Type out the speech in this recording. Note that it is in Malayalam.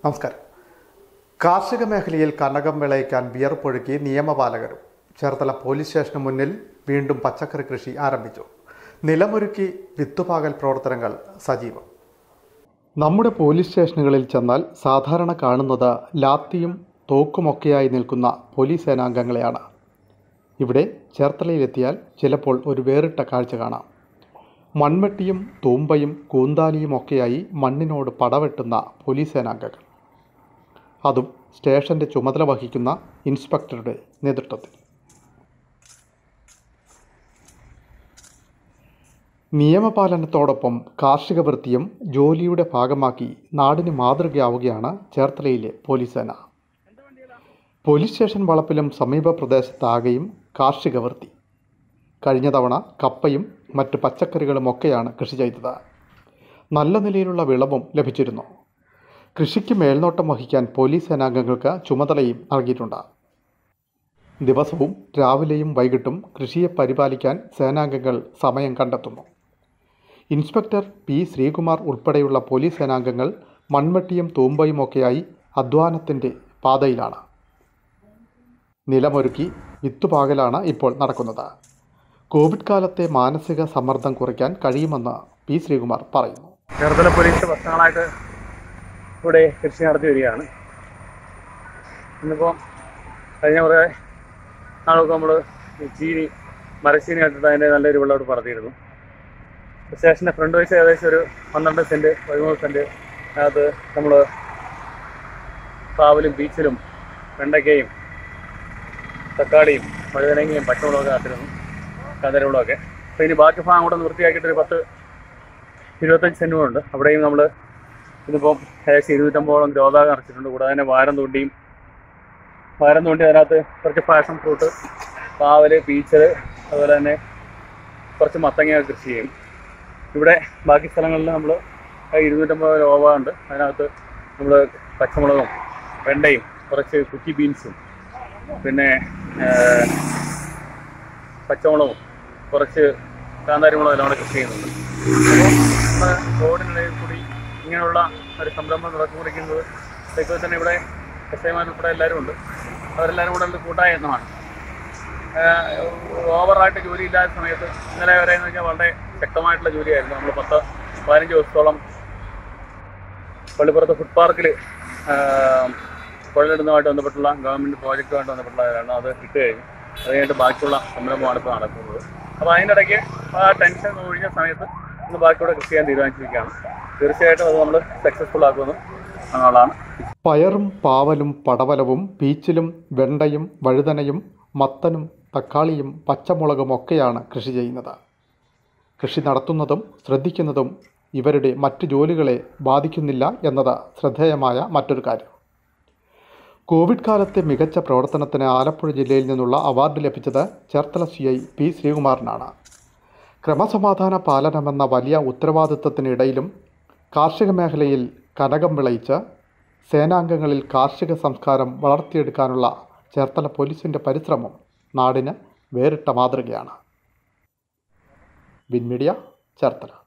നമസ്കാരം കാർഷിക മേഖലയിൽ കനകം വിളയിക്കാൻ വിയർപ്പൊഴുക്കി നിയമപാലകരും ചേർത്തല പോലീസ് സ്റ്റേഷന് മുന്നിൽ വീണ്ടും പച്ചക്കറി കൃഷി ആരംഭിച്ചു നിലമൊരുക്കി വിത്തുപാകൽ പ്രവർത്തനങ്ങൾ സജീവം നമ്മുടെ പോലീസ് സ്റ്റേഷനുകളിൽ ചെന്നാൽ സാധാരണ കാണുന്നത് ലാത്തിയും തോക്കുമൊക്കെയായി നിൽക്കുന്ന പോലീസ് സേനാംഗങ്ങളെയാണ് ഇവിടെ ചേർത്തലയിലെത്തിയാൽ ചിലപ്പോൾ ഒരു വേറിട്ട കാഴ്ച കാണാം മൺവെട്ടിയും തൂമ്പയും കൂന്താലിയും ഒക്കെയായി മണ്ണിനോട് പടവെട്ടുന്ന പോലീസ് സേനാംഗങ്ങൾ അതും സ്റ്റേഷന്റെ ചുമതല വഹിക്കുന്ന ഇൻസ്പെക്ടറുടെ നേതൃത്വത്തിൽ നിയമപാലനത്തോടൊപ്പം കാർഷിക വൃത്തിയും ജോലിയുടെ ഭാഗമാക്കി നാടിന് മാതൃകയാവുകയാണ് ചേർത്തലയിലെ പോലീസ് സേന പോലീസ് സ്റ്റേഷൻ വളപ്പിലും സമീപ പ്രദേശത്താകെയും കാർഷിക വൃത്തി കഴിഞ്ഞ തവണ കപ്പയും മറ്റ് പച്ചക്കറികളും ഒക്കെയാണ് കൃഷി ചെയ്തത് നല്ല നിലയിലുള്ള വിളവും ലഭിച്ചിരുന്നു കൃഷിക്ക് മേൽനോട്ടം വഹിക്കാൻ പോലീസ് സേനാംഗങ്ങൾക്ക് ചുമതലയും നൽകിയിട്ടുണ്ട് ദിവസവും രാവിലെയും വൈകിട്ടും കൃഷിയെ പരിപാലിക്കാൻ സേനാംഗങ്ങൾ സമയം കണ്ടെത്തുന്നു ഇൻസ്പെക്ടർ പി ശ്രീകുമാർ ഉൾപ്പെടെയുള്ള പോലീസ് സേനാംഗങ്ങൾ മൺവെട്ടിയും തൂമ്പയും ഒക്കെയായി അധ്വാനത്തിൻ്റെ പാതയിലാണ് നിലമൊരുക്കി വിത്തുപാകലാണ് ഇപ്പോൾ നടക്കുന്നത് കോവിഡ് കാലത്തെ മാനസിക സമ്മർദ്ദം കുറയ്ക്കാൻ കഴിയുമെന്ന് പി ശ്രീകുമാർ പറയുന്നു ചേർത്തല പോലീസ് വർഷങ്ങളായിട്ട് ഇവിടെ കൃഷി നടത്തി വരികയാണ് ഇന്നിപ്പോൾ കഴിഞ്ഞ കുറേ നാളൊക്കെ നമ്മൾ ചീനി മരച്ചീനി നട്ടിട്ട് അതിൻ്റെ നല്ലൊരു വിളവെടുപ്പ് നടത്തിയിരുന്നു സ്റ്റേഷൻ്റെ ഫ്രണ്ട് വശം ഏകദേശം ഒരു പന്ത്രണ്ട് സെൻറ്റ് പതിമൂന്ന് സെൻറ്റ് അതിനകത്ത് നമ്മൾ പാവലും ബീച്ചിലും വെണ്ടയ്ക്കയും തക്കാളിയും വഴുതനങ്ങയും പച്ചമുളകൊക്കെ നട്ടിരുന്നു കതരമുളകൊക്കെ അപ്പോൾ ഇനി ബാക്കി ഭാഗം കൂടെ ഒന്ന് വൃത്തിയാക്കിയിട്ട് ഒരു പത്ത് ഇരുപത്തഞ്ച് സെൻറ്റുകളുണ്ട് അവിടെയും നമ്മൾ ഇതിപ്പം ഏകദേശം ഇരുന്നൂറ്റമ്പതോളം ഗ്രോബാഗ് നിറച്ചിട്ടുണ്ട് കൂടാതെ തന്നെ വാരം തൊണ്ടിയും വാരം തൊണ്ടി അതിനകത്ത് കുറച്ച് പാഷൻ ഫ്രൂട്ട് പാവല് പീച്ചൽ അതുപോലെ തന്നെ കുറച്ച് മത്തങ്ങ കൃഷി ചെയ്യും ഇവിടെ ബാക്കി സ്ഥലങ്ങളിൽ നമ്മൾ ഇരുന്നൂറ്റമ്പത് രോബ ഉണ്ട് അതിനകത്ത് നമ്മൾ പച്ചമുളകും വെണ്ടയും കുറച്ച് കുറ്റി ബീൻസും പിന്നെ ഏർ, പച്ചമുളകും കുറച്ച് കാന്താരിമുളകും എല്ലാം കൂടെ കൃഷി ചെയ്യുന്നുണ്ട് അപ്പോൾ നമ്മുടെ റോഡിനിടയിൽ കൂടി ഇങ്ങനെയുള്ള ഒരു സംരംഭം നടക്കുമുറിക്കുന്നത് ഇതൊക്കെ തന്നെ ഇവിടെ എസ് ഐമാർ ഉൾപ്പെടെ എല്ലാവരും ഉണ്ട് അവരെല്ലാവരും കൂടെ ഒരു കൂട്ടായ യത്നമാണ് ഓവറായിട്ട് ജോലി ഇല്ലാത്ത സമയത്ത് ഇന്നലെ വരെ എന്ന് വെച്ചാൽ വളരെ ശക്തമായിട്ടുള്ള ജോലിയായിരുന്നു നമ്മൾ പത്ത് പതിനഞ്ച് ദിവസത്തോളം പള്ളിപ്പുറത്ത് ഫുഡ് പാർക്കിൽ കുഴലിടുന്നതുമായിട്ട് ബന്ധപ്പെട്ടുള്ള ഗവൺമെൻറ് പ്രോജക്റ്റുമായിട്ട് ബന്ധപ്പെട്ടുള്ളതാണ് അത് ഇട്ട് കഴിഞ്ഞു അത് കഴിഞ്ഞിട്ട് ബാക്കിയുള്ള സംരംഭമാണ് ഇപ്പോൾ നടക്കുന്നത് അപ്പോൾ അതിൻ്റെ ഇടയ്ക്ക് ആ ടെൻഷൻ ഒഴിഞ്ഞ സമയത്ത് ഇന്ന് ബാക്കിയൂടെ കൃഷി ചെയ്യാൻ തീരുമാനിച്ചിരിക്കുകയാണ് തീർച്ചയായിട്ടും അത് നമ്മൾ സക്സസ്ഫുൾ ആക്കുമെന്ന് എന്നുള്ളതാണ് പയറും പാവലും പടവലവും പീച്ചിലും വെണ്ടയും വഴുതനയും മത്തനും തക്കാളിയും പച്ചമുളകും ഒക്കെയാണ് കൃഷി ചെയ്യുന്നത് കൃഷി നടത്തുന്നതും ശ്രദ്ധിക്കുന്നതും ഇവരുടെ മറ്റു ജോലികളെ ബാധിക്കുന്നില്ല എന്നത് ശ്രദ്ധേയമായ മറ്റൊരു കാര്യം കോവിഡ് കാലത്തെ മികച്ച പ്രവർത്തനത്തിന് ആലപ്പുഴ ജില്ലയിൽ നിന്നുള്ള അവാർഡ് ലഭിച്ചത് ചേർത്തല സി ഐ പി ശ്രീകുമാറിനാണ് ക്രമസമാധാന പാലനമെന്ന വലിയ ഉത്തരവാദിത്വത്തിനിടയിലും കാർഷിക മേഖലയിൽ കനകം വിളയിച്ച് സേനാംഗങ്ങളിൽ കാർഷിക സംസ്കാരം വളർത്തിയെടുക്കാനുള്ള ചേർത്തല പോലീസിൻ്റെ പരിശ്രമം നാടിന് വേറിട്ട മാതൃകയാണ് വിൻമീഡിയ ചേർത്തല